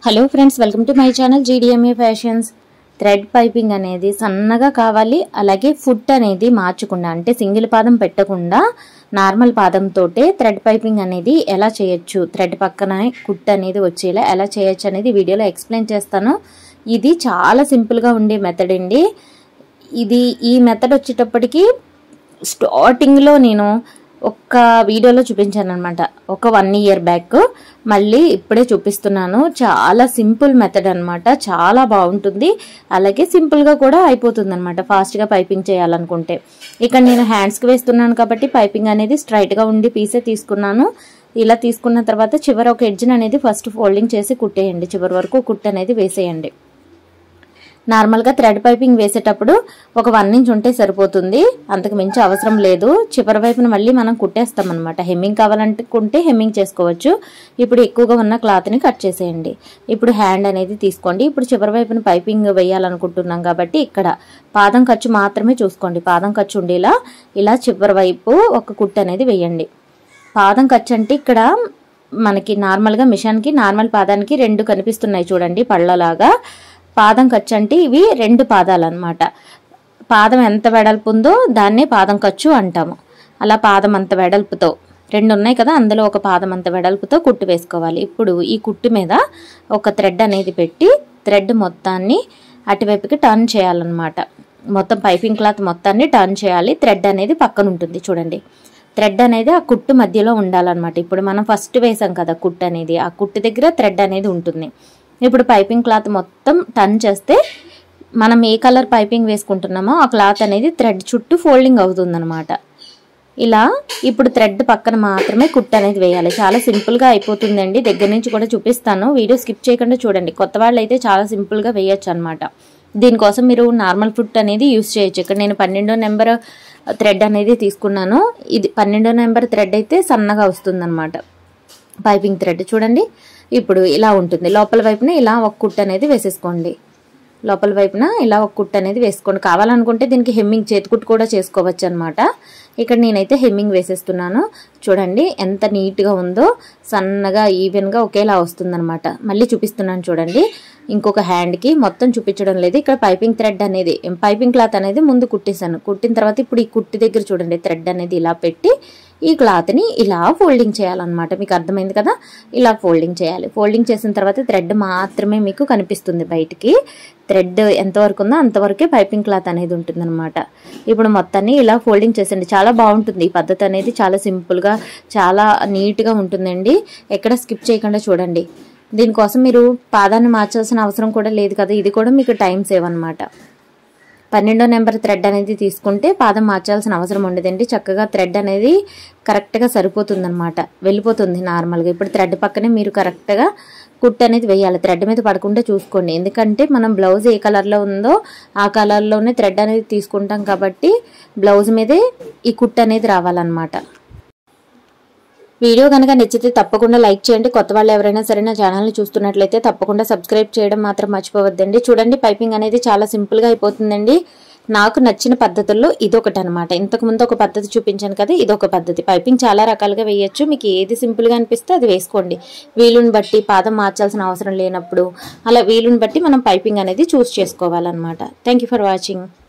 hello friends welcome to my channel GDMA fashions thread piping అనేది సన్నగా కావాలి అలాగే ఫుట్ అనేది మార్చకుండా అంటే సింగిల్ పాదం పెట్టకుండా నార్మల్ పాదంతో థ్రెడ్ పైపింగ్ అనేది ఎలా చేయొచ్చు థ్రెడ్ పక్కన కుట్ అనేది వచ్చేలా ఎలా చేయొచ్చు అనేది వీడియోలో ఎక్స్ప్లెయిన్ చేస్తాను ఇది చాలా సింపుల్గా ఉండే మెథడ్ అండి ఇది ఈ మెథడ్ వచ్చేటప్పటికి స్టార్టింగ్లో నేను ఒక్క వీడియోలో చూపించాను అనమాట ఒక వన్ ఇయర్ బ్యాక్ మళ్ళీ ఇప్పుడే చూపిస్తున్నాను చాలా సింపుల్ మెథడ్ అనమాట చాలా బాగుంటుంది అలాగే సింపుల్గా కూడా అయిపోతుంది అనమాట ఫాస్ట్గా పైపింగ్ చేయాలనుకుంటే ఇక్కడ నేను హ్యాండ్స్కి వేస్తున్నాను కాబట్టి పైపింగ్ అనేది స్ట్రైట్గా ఉండి పీసే తీసుకున్నాను ఇలా తీసుకున్న తర్వాత చివర ఒక ఎడ్జ్ని అనేది ఫస్ట్ ఫోల్డింగ్ చేసి కుట్టేయండి చివరి వరకు కుట్ అనేది వేసేయండి నార్మల్గా థ్రెడ్ పైపింగ్ వేసేటప్పుడు ఒక వన్ ఇంచ్ ఉంటే సరిపోతుంది అంతకు మించి అవసరం లేదు చివరి వైపున మళ్ళీ మనం కుట్టేస్తాం అనమాట హెమ్మింగ్ కావాలనుకుంటే హెమ్మింగ్ చేసుకోవచ్చు ఇప్పుడు ఎక్కువగా ఉన్న క్లాత్ని కట్ చేసేయండి ఇప్పుడు హ్యాండ్ అనేది తీసుకోండి ఇప్పుడు చివరి వైపున పైపింగ్ వేయాలనుకుంటున్నాం కాబట్టి ఇక్కడ పాదం ఖర్చు మాత్రమే చూసుకోండి పాదం ఖర్చు ఉండేలా ఇలా చివరి వైపు ఒక కుట్టు అనేది వేయండి పాదం ఖర్చు అంటే ఇక్కడ మనకి నార్మల్గా మిషన్కి నార్మల్ పాదానికి రెండు కనిపిస్తున్నాయి చూడండి పళ్ళలాగా పాదం ఖర్చు అంటే ఇవి రెండు పాదాలు అనమాట పాదం ఎంత వెడల్పు ఉందో దాన్నే పాదం ఖర్చు అంటాము అలా పాదం అంత వెడల్పుతో రెండు ఉన్నాయి కదా అందులో ఒక పాదం అంత వెడల్పుతో కుట్టు వేసుకోవాలి ఇప్పుడు ఈ కుట్టు మీద ఒక థ్రెడ్ అనేది పెట్టి థ్రెడ్ మొత్తాన్ని అటువైపుకి టర్న్ చేయాలన్నమాట మొత్తం పైపింగ్ క్లాత్ మొత్తాన్ని టర్న్ చేయాలి థ్రెడ్ అనేది పక్కన ఉంటుంది చూడండి థ్రెడ్ అనేది ఆ కుట్టు మధ్యలో ఉండాలన్నమాట ఇప్పుడు మనం ఫస్ట్ వేసాం కదా కుట్టు అనేది ఆ కుట్టు దగ్గర థ్రెడ్ అనేది ఉంటుంది ఇప్పుడు పైపింగ్ క్లాత్ మొత్తం టర్న్ చేస్తే మనం ఏ కలర్ పైపింగ్ వేసుకుంటున్నామో ఆ క్లాత్ అనేది థ్రెడ్ చుట్టూ ఫోల్డింగ్ అవుతుందన్నమాట ఇలా ఇప్పుడు థ్రెడ్ పక్కన మాత్రమే కుట్ అనేది వేయాలి చాలా సింపుల్గా అయిపోతుందండి దగ్గర నుంచి కూడా చూపిస్తాను వీడియో స్కిప్ చేయకుండా చూడండి కొత్త వాళ్ళు అయితే చాలా సింపుల్గా వేయచ్చు అనమాట దీనికోసం మీరు నార్మల్ ఫుట్ అనేది యూస్ చేయొచ్చు ఇక్కడ నేను పన్నెండో నెంబర్ థ్రెడ్ అనేది తీసుకున్నాను ఇది పన్నెండో నెంబర్ థ్రెడ్ అయితే సన్నగా వస్తుందన్నమాట పైపింగ్ థ్రెడ్ చూడండి ఇప్పుడు ఇలా ఉంటుంది లోపల వైపున ఇలా ఒక కుట్ అనేది వేసేసుకోండి లోపల వైపున ఇలా ఒక కుట్ అనేది వేసుకోండి కావాలనుకుంటే దీనికి హెమ్మింగ్ చేతికుట్టు కూడా చేసుకోవచ్చు అనమాట ఇక్కడ నేనైతే హెమ్మింగ్ వేసేస్తున్నాను చూడండి ఎంత నీట్గా ఉందో సన్నగా ఈవెన్గా ఒకేలా వస్తుందన్నమాట మళ్ళీ చూపిస్తున్నాను చూడండి ఇంకొక హ్యాండ్కి మొత్తం చూపించడం లేదు ఇక్కడ పైపింగ్ థ్రెడ్ అనేది పైపింగ్ క్లాత్ అనేది ముందు కుట్టేశాను కుట్టిన తర్వాత ఇప్పుడు ఈ కుట్టి దగ్గర చూడండి థ్రెడ్ అనేది ఇలా పెట్టి ఈ క్లాత్ని ఇలా ఫోల్డింగ్ చేయాలన్నమాట మీకు అర్థమైంది కదా ఇలా ఫోల్డింగ్ చేయాలి ఫోల్డింగ్ చేసిన తర్వాత థ్రెడ్ మాత్రమే మీకు కనిపిస్తుంది బయటికి థ్రెడ్ ఎంతవరకు ఉందో అంతవరకే పైపింగ్ క్లాత్ అనేది ఉంటుందన్నమాట ఇప్పుడు మొత్తాన్ని ఇలా ఫోల్డింగ్ చేసండి చాలా బాగుంటుంది ఈ పద్ధతి అనేది చాలా సింపుల్గా చాలా నీట్గా ఉంటుందండి ఎక్కడ స్కిప్ చేయకుండా చూడండి దీనికోసం మీరు పాదాన్ని మార్చాల్సిన అవసరం కూడా లేదు కదా ఇది కూడా మీకు టైం సేవ్ అనమాట పన్నెండో నెంబర్ థ్రెడ్ అనేది తీసుకుంటే పాదం మార్చాల్సిన అవసరం ఉండదండి చక్కగా థ్రెడ్ అనేది కరెక్ట్గా సరిపోతుందన్నమాట వెళ్ళిపోతుంది నార్మల్గా ఇప్పుడు థ్రెడ్ పక్కనే మీరు కరెక్ట్గా కుట్ అనేది వేయాలి థ్రెడ్ మీద పడకుండా చూసుకోండి ఎందుకంటే మనం బ్లౌజ్ ఏ కలర్లో ఉందో ఆ కలర్లోనే థ్రెడ్ అనేది తీసుకుంటాం కాబట్టి బ్లౌజ్ మీదే ఈ కుట్ అనేది రావాలన్నమాట వీడియో కనుక నచ్చితే తప్పకుండా లైక్ చేయండి కొత్త వాళ్ళు ఎవరైనా సరే నా ఛానల్ని చూస్తున్నట్లయితే తప్పకుండా సబ్స్క్రైబ్ చేయడం మాత్రం మర్చిపోవద్దండి చూడండి పైపింగ్ అనేది చాలా సింపుల్గా అయిపోతుందండి నాకు నచ్చిన పద్ధతుల్లో ఇదొకటి అనమాట ఇంతకుముందు ఒక పద్ధతి చూపించాను కదా ఇదొక పద్ధతి పైపింగ్ చాలా రకాలుగా వేయచ్చు మీకు ఏది సింపుల్గా అనిపిస్తే అది వేసుకోండి వీలుని బట్టి పాదం మార్చాల్సిన అవసరం లేనప్పుడు అలా వీలుని బట్టి మనం పైపింగ్ అనేది చూస్ చేసుకోవాలన్నమాట థ్యాంక్ ఫర్ వాచింగ్